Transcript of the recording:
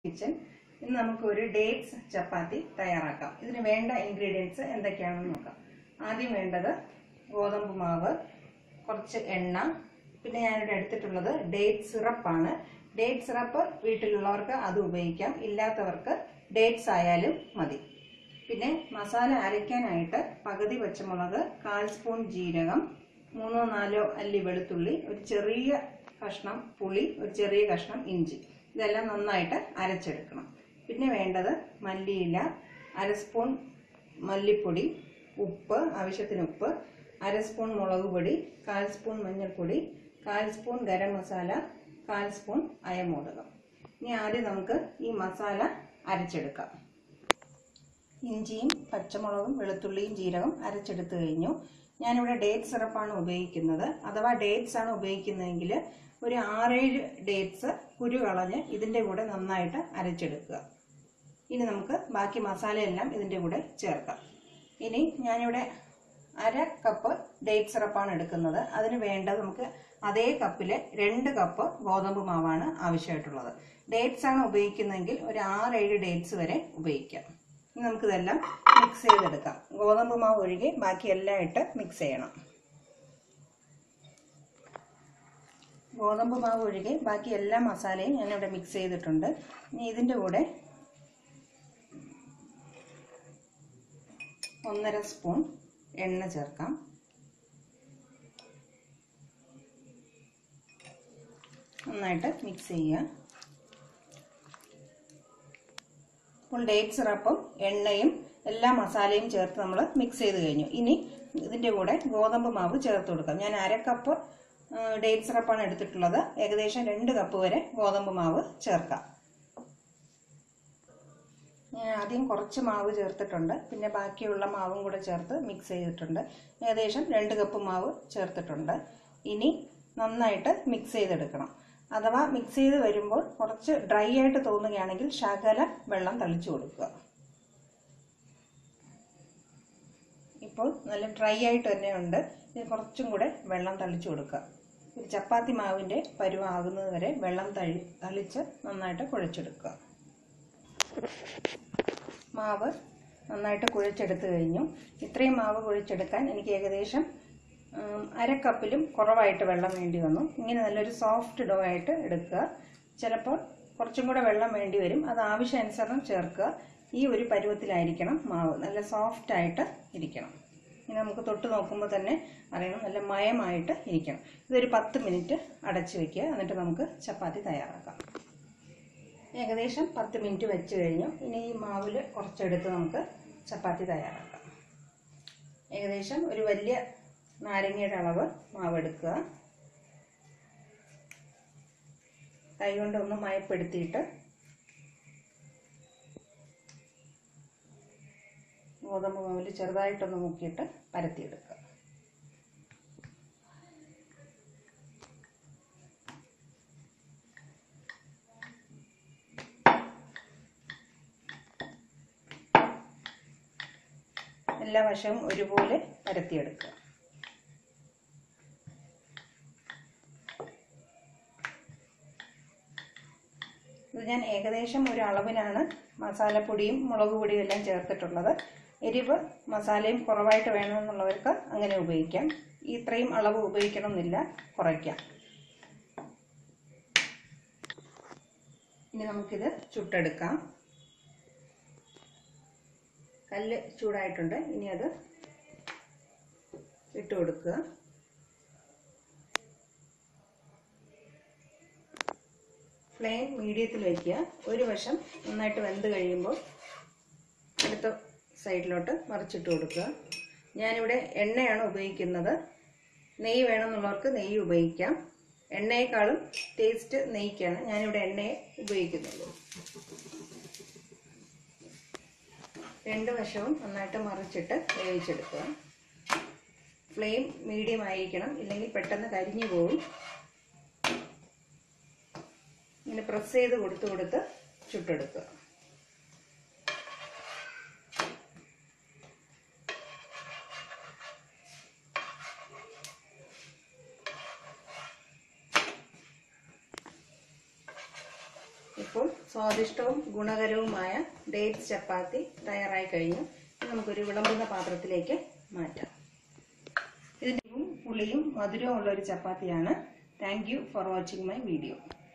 kitchen ഇന്ന് നമുക്ക് ഒരു ഡേറ്റ്സ് ചപ്പാത്തി തയ്യാറാക്കാം ഇതിന് വേണ്ട ഇൻഗ്രീഡിയൻസ് എന്തൊക്കെയാണെന്ന് നോക്കാം ആദ്യം വേണ്ടത് ഗോതമ്പ് മാവ് കുറച്ച് എണ്ണ പിന്നെ ഞാനിവിടെ എടുത്തിട്ടുള്ളത് ഡേറ്റ് സിറപ്പാണ് ഡേറ്റ് സിറപ്പ് വീട്ടിലുള്ളവർക്ക് അത് ഉപയോഗിക്കാം ഇല്ലാത്തവർക്ക് ഡേറ്റ്സ് ആയാലും മതി പിന്നെ മസാല അരയ്ക്കാനായിട്ട് പകുതി പച്ചമുളക് കാൽ സ്പൂൺ ജീരകം മൂന്നോ നാലോ അല്ലി വെളുത്തുള്ളി ഒരു ചെറിയ കഷ്ണം പുളി ഒരു ചെറിയ കഷ്ണം ഇഞ്ചി ഇതെല്ലാം നന്നായിട്ട് അരച്ചെടുക്കണം പിന്നെ വേണ്ടത് മല്ലിയില അര സ്പൂൺ മല്ലിപ്പൊടി ഉപ്പ് ആവശ്യത്തിന് ഉപ്പ് അര സ്പൂൺ മുളക് പൊടി കാൽ സ്പൂൺ മഞ്ഞൾപ്പൊടി കാൽ സ്പൂൺ ഗരം മസാല കാൽ സ്പൂൺ അയമോദകം ഇനി ആദ്യം നമുക്ക് ഈ മസാല അരച്ചെടുക്കാം ഇഞ്ചിയും പച്ചമുളകും വെളുത്തുള്ളിയും ജീരകം അരച്ചെടുത്ത് കഴിഞ്ഞു ഞാനിവിടെ ഡേറ്റ് സിറപ്പാണ് ഉപയോഗിക്കുന്നത് അഥവാ ഡേറ്റ്സ് ആണ് ഉപയോഗിക്കുന്നതെങ്കിൽ ഒരു ആറേഴ് ഡേറ്റ്സ് കുരു കളഞ്ഞ് ഇതിൻ്റെ കൂടെ നന്നായിട്ട് അരച്ചെടുക്കുക ഇനി നമുക്ക് ബാക്കി മസാലയെല്ലാം ഇതിൻ്റെ കൂടെ ചേർക്കാം ഇനി ഞാനിവിടെ അര കപ്പ് ഡേറ്റ് സിറപ്പാണ് എടുക്കുന്നത് അതിന് വേണ്ടത് നമുക്ക് അതേ കപ്പിൽ രണ്ട് കപ്പ് ഗോതമ്പ് മാവാണ് ആവശ്യമായിട്ടുള്ളത് ഡേറ്റ്സ് ആണ് ഉപയോഗിക്കുന്നതെങ്കിൽ ഒരു ആറേഴ് ഡേറ്റ്സ് വരെ ഉപയോഗിക്കാം ഇനി നമുക്കിതെല്ലാം മിക്സ് ചെയ്തെടുക്കാം ഗോതമ്പ് മാവ് ഒഴികെ ബാക്കി എല്ലാം ഇട്ട് മിക്സ് ചെയ്യണം ഗോതമ്പ് മാവ് ഒഴികെ ബാക്കി എല്ലാ മസാലയും ഞാനിവിടെ മിക്സ് ചെയ്തിട്ടുണ്ട് ഇനി ഇതിൻ്റെ കൂടെ ഒന്നര സ്പൂൺ എണ്ണ ചേർക്കാം നന്നായിട്ട് മിക്സ് ചെയ്യുക ഇപ്പോൾ ഡേറ്റ് സിറപ്പും എണ്ണയും എല്ലാ മസാലയും ചേർത്ത് നമ്മൾ മിക്സ് ചെയ്ത് കഴിഞ്ഞു ഇനി ഇതിൻ്റെ കൂടെ ഗോതമ്പ് മാവ് ചേർത്ത് കൊടുക്കാം ഞാൻ അര കപ്പ് ഡേറ്റ് സിറപ്പാണ് എടുത്തിട്ടുള്ളത് ഏകദേശം രണ്ട് കപ്പ് വരെ ഗോതമ്പ് മാവ് ചേർക്കാം ഞാൻ ആദ്യം കുറച്ച് മാവ് ചേർത്തിട്ടുണ്ട് പിന്നെ ബാക്കിയുള്ള മാവും കൂടെ ചേർത്ത് മിക്സ് ചെയ്തിട്ടുണ്ട് ഏകദേശം രണ്ട് കപ്പ് മാവ് ചേർത്തിട്ടുണ്ട് ഇനി നന്നായിട്ട് മിക്സ് ചെയ്തെടുക്കണം അഥവാ മിക്സ് ചെയ്ത് വരുമ്പോൾ കുറച്ച് ഡ്രൈ ആയിട്ട് തോന്നുകയാണെങ്കിൽ ശകല വെള്ളം തളിച്ചു കൊടുക്കുക ഇപ്പോൾ നല്ല ഡ്രൈ ആയിട്ട് തന്നെ ഉണ്ട് ഇനി കുറച്ചും കൂടെ വെള്ളം തളിച്ചു കൊടുക്കുക ഒരു ചപ്പാത്തി മാവിൻ്റെ പരുവാകുന്നത് വരെ വെള്ളം തളി തളിച്ച് നന്നായിട്ട് കുഴച്ചെടുക്കുക മാവ് നന്നായിട്ട് കുഴച്ചെടുത്ത് കഴിഞ്ഞു ഇത്രയും മാവ് കുഴച്ചെടുക്കാൻ എനിക്ക് ഏകദേശം അര കപ്പിലും കുറവായിട്ട് വെള്ളം വേണ്ടി വന്നു ഇങ്ങനെ നല്ലൊരു സോഫ്റ്റ് ഡോ ആയിട്ട് എടുക്കുക ചിലപ്പോൾ കുറച്ചും കൂടെ വെള്ളം വേണ്ടി വരും അത് ആവശ്യാനുസരണം ചേർക്കുക ഈ ഒരു പരുവത്തിലായിരിക്കണം മാവ് നല്ല സോഫ്റ്റ് ആയിട്ട് ഇരിക്കണം ഇനി നമുക്ക് തൊട്ട് നോക്കുമ്പോൾ തന്നെ അറിയണം നല്ല മയമായിട്ട് ഇരിക്കണം ഇതൊരു പത്ത് മിനിറ്റ് അടച്ചു വെക്കുക എന്നിട്ട് നമുക്ക് ചപ്പാത്തി തയ്യാറാക്കാം ഏകദേശം പത്ത് മിനിറ്റ് വെച്ച് കഴിഞ്ഞു ഇനി ഈ മാവിൽ കുറച്ചെടുത്ത് നമുക്ക് ചപ്പാത്തി തയ്യാറാക്കാം ഏകദേശം ഒരു വലിയ നാരങ്ങയുടെ അളവ് മാവ് എടുക്കുക കൈ കൊണ്ട് ഒന്ന് മയപ്പെടുത്തിയിട്ട് ഗോതമ്പ് മാവിൽ ചെറുതായിട്ടൊന്ന് മുക്കിയിട്ട് പരത്തിയെടുക്കുക എല്ലാ വശവും ഒരുപോലെ പരത്തിയെടുക്കുക ഇത് ഞാൻ ഏകദേശം ഒരു അളവിനാണ് മസാലപ്പൊടിയും മുളക് പൊടിയും എല്ലാം ചേർത്തിട്ടുള്ളത് എരിവ് മസാലയും കുറവായിട്ട് വേണമെന്നുള്ളവർക്ക് അങ്ങനെ ഉപയോഗിക്കാം ഇത്രയും അളവ് ഉപയോഗിക്കണമെന്നില്ല കുറയ്ക്കാം ഇനി നമുക്കിത് ചുട്ടെടുക്കാം കല്ല് ചൂടായിട്ടുണ്ട് ഇനി അത് ഇട്ട് കൊടുക്കുക ഫ്ലെയിം മീഡിയത്തിൽ വയ്ക്കുക ഒരു വശം നന്നായിട്ട് വെന്ത് കഴിയുമ്പോൾ അടുത്ത സൈഡിലോട്ട് മറിച്ചിട്ട് കൊടുക്കുക ഞാനിവിടെ എണ്ണയാണ് ഉപയോഗിക്കുന്നത് നെയ്യ് വേണമെന്നുള്ളവർക്ക് നെയ്യ് ഉപയോഗിക്കാം എണ്ണയെക്കാളും ടേസ്റ്റ് നെയ്ക്കാണ് ഞാനിവിടെ എണ്ണയെ ഉപയോഗിക്കുന്നുള്ളൂ രണ്ട് വശവും നന്നായിട്ട് മറിച്ചിട്ട് വേവിച്ചെടുക്കുക ഫ്ലെയിം മീഡിയം ആയിരിക്കണം ഇല്ലെങ്കിൽ പെട്ടെന്ന് കരിഞ്ഞു പോകും ഇങ്ങനെ പ്രസ് ചെയ്ത് കൊടുത്ത് കൊടുത്ത് ചുട്ടെടുക്കുക ഇപ്പോൾ സ്വാദിഷ്ടവും ഗുണകരവുമായ ഡേറ്റ്സ് ചപ്പാത്തി തയ്യാറായി കഴിഞ്ഞു ഇത് നമുക്കൊരു വിളമ്പുന്ന പാത്രത്തിലേക്ക് മാറ്റാം ഇതിൻ്റെ പുളിയും മധുരവും ഉള്ള ഒരു ചപ്പാത്തിയാണ് thank you for watching my video